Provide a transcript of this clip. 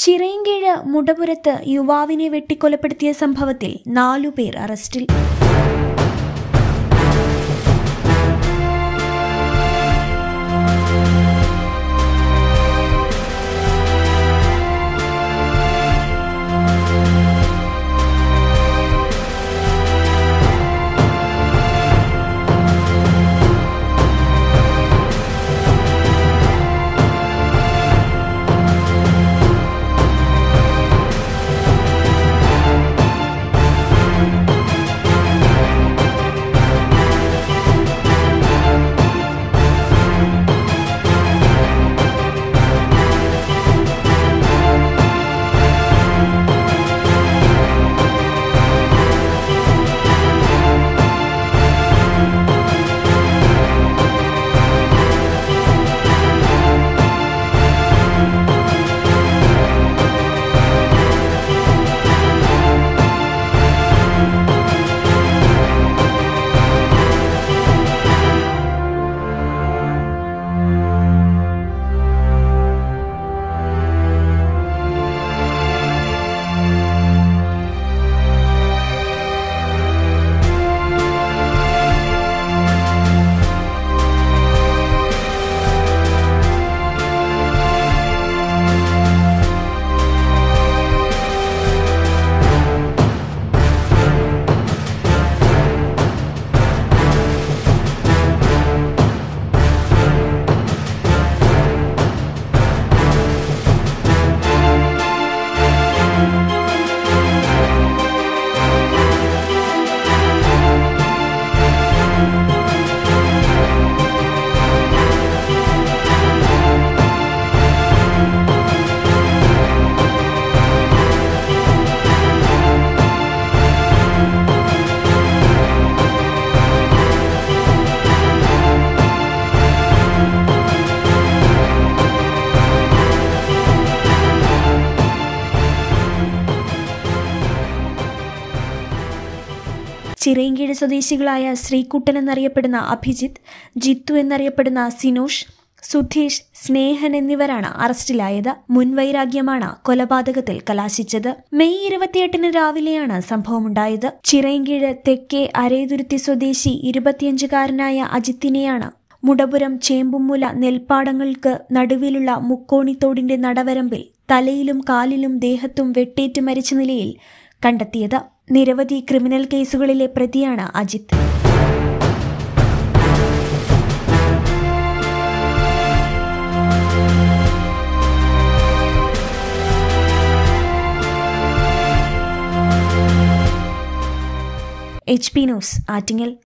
ചിറയൻകീഴ് മുടപുരത്ത് യുവാവിനെ വെട്ടിക്കൊലപ്പെടുത്തിയ സംഭവത്തിൽ നാലുപേർ അറസ്റ്റിൽ ചിറയൻകീഴ് സ്വദേശികളായ ശ്രീകുട്ടൻ എന്നറിയപ്പെടുന്ന അഭിജിത്ത് ജിത്തു എന്നറിയപ്പെടുന്ന സിനോഷ് സുധീഷ് സ്നേഹൻ എന്നിവരാണ് അറസ്റ്റിലായത് മുൻവൈരാഗ്യമാണ് കൊലപാതകത്തിൽ കലാശിച്ചത് മെയ് ഇരുപത്തിയെട്ടിന് രാവിലെയാണ് സംഭവമുണ്ടായത് ചിറയൻകീഴ് തെക്കേ അരേതുരുത്തി സ്വദേശി ഇരുപത്തിയഞ്ചുകാരനായ അജിത്തിനെയാണ് മുടപുരം ചേമ്പുമുല നെൽപ്പാടങ്ങൾക്ക് നടുവിലുള്ള മുക്കോണിത്തോടിന്റെ നടവരമ്പിൽ തലയിലും കാലിലും ദേഹത്തും വെട്ടേറ്റ് മരിച്ച നിലയിൽ കണ്ടെത്തിയത് നിരവധി ക്രിമിനൽ കേസുകളിലെ പ്രതിയാണ് Ajith H P news Attingal